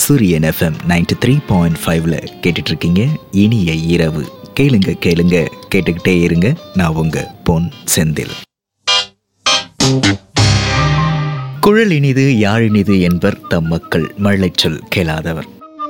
சூரியன் FM ninety three point ஃபைவ்ல கேட்டுட்டு இருக்கீங்க இனிய இரவு கேளுங்க கேளுங்க கேட்டுக்கிட்டே இருங்க நான் உங்க பொன் செந்தில் குழல் இனிது யாழ் இனிது என்பர் தம் மக்கள் மழைச்சொல் கேளாதவர்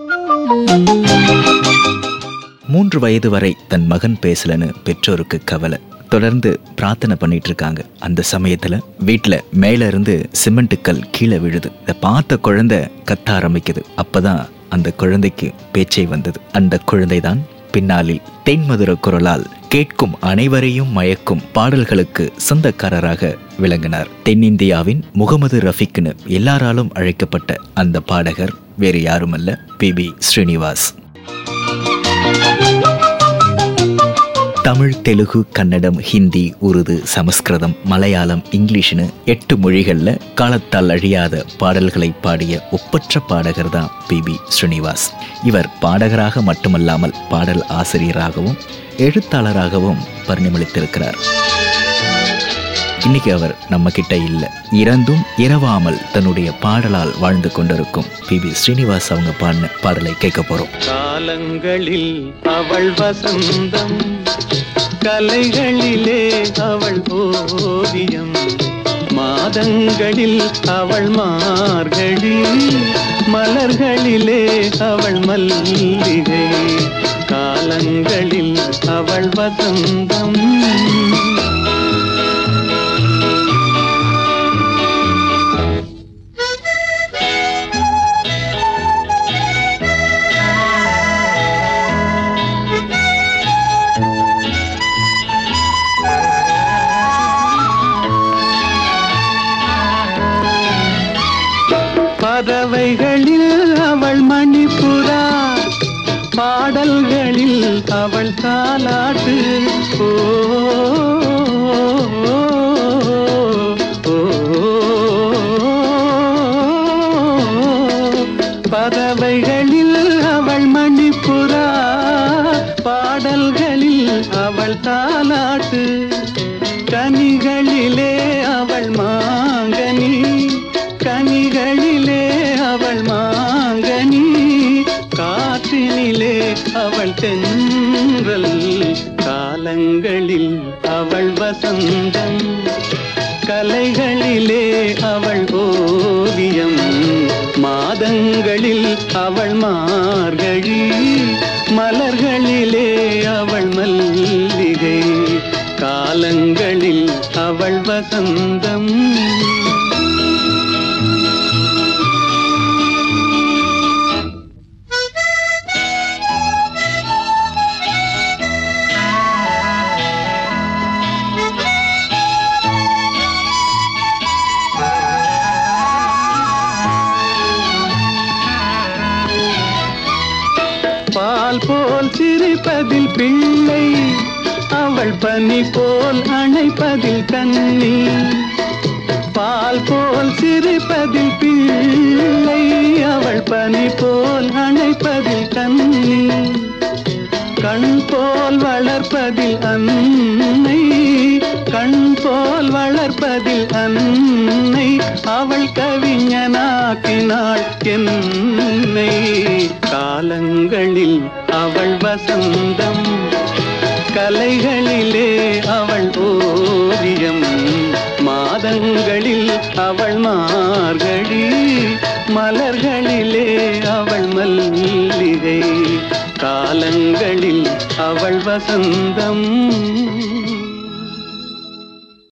மூன்று வயது வரை தன் மகன் பேசலன்னு பெற்றோருக்கு கவலை தொடர்ந்து பிரார்த்தனை பண்ணிட்டு இருக்காங்க அந்த சமயத்துல வீட்டுல மேல இருந்து சிமெண்ட் கல் கீழே விழுது இதை பார்த்த குழந்தை கத்த ஆரம்பிக்குது அப்பதான் அந்த குழந்தைக்கு பேச்சை வந்தது அந்த குழந்தைதான் பின்னாளில் தென்மதுர குரலால் கேட்கும் அனைவரையும் மயக்கும் பாடல்களுக்கு சொந்தக்காரராக விளங்கினார் தென்னிந்தியாவின் முகமது ரஃபிக்னு எல்லாராலும் அழைக்கப்பட்ட அந்த பாடகர் வேறு யாருமல்ல பி பி ஸ்ரீனிவாஸ் தமிழ் தெலுங்கு கன்னடம் ஹிந்தி உருது சமஸ்கிருதம் மலையாளம் இங்கிலீஷ்னு எட்டு மொழிகளில் காலத்தால் அழியாத பாடல்களை பாடிய ஒப்பற்ற பாடகர் தான் பி பி ஸ்ரீனிவாஸ் இவர் பாடகராக மட்டுமல்லாமல் பாடல் ஆசிரியராகவும் எழுத்தாளராகவும் பரிணமித்திருக்கிறார் இன்னைக்கு அவர் நம்ம கிட்ட இல்லை இறந்தும் இரவாமல் தன்னுடைய பாடலால் வாழ்ந்து கொண்டிருக்கும் பி பி ஸ்ரீனிவாஸ் அவங்க பாடின பாடலை கேட்க போறோம் காலங்களில் அவள் வசந்தம் கலைகளிலே அவள் ஓவியம் மாதங்களில் அவள் மார்கழி மலர்களிலே அவள் மல்லிகை காலங்களில் அவள் வசந்தம் பறவைகளில் அவள் மணிப்புறா பாடல்களில் அவள் தாலாட்டு ஓ, ஓ, பறவைகளில் அவள் மணிப்புறா பாடல்களில் அவள் தாலாட்டு கனிகளிலே அவள் மாங்கனி கனிகளிலே அவள் மாங்கனி காற்றினிலே அவள் தென்றல் காலங்களில் அவள் வசந்தம் கலைகளிலே அவள் ஓவியம் மாதங்களில் அவள் மார்கழி மலர்களிலே அவள் மல்லிகை காலங்களில் அவள் வசந்தம் பால் போல் சிரிப்பதில் பிள்ளை அவள் பனி போல் அணைப்பதில் கண்ணி பால் போல் சிரிப்பதில் பிள்ளை அவள் பனி போல் அணைப்பதில் கண்ணி கண் போல் வளர்ப்பதில் அன்னை கண் போல் வளர்ப்பதில் அன்னை அவள் கவிஞனாக்கினாள் என்னை காலங்களில் அவள் வசந்தம் கலைகளிலே அவள் ஓவியம் மாதங்களில் அவள் மார்கழி மலர்களிலே அவள் மல்லிகை காலங்களில் அவள் வசந்தம்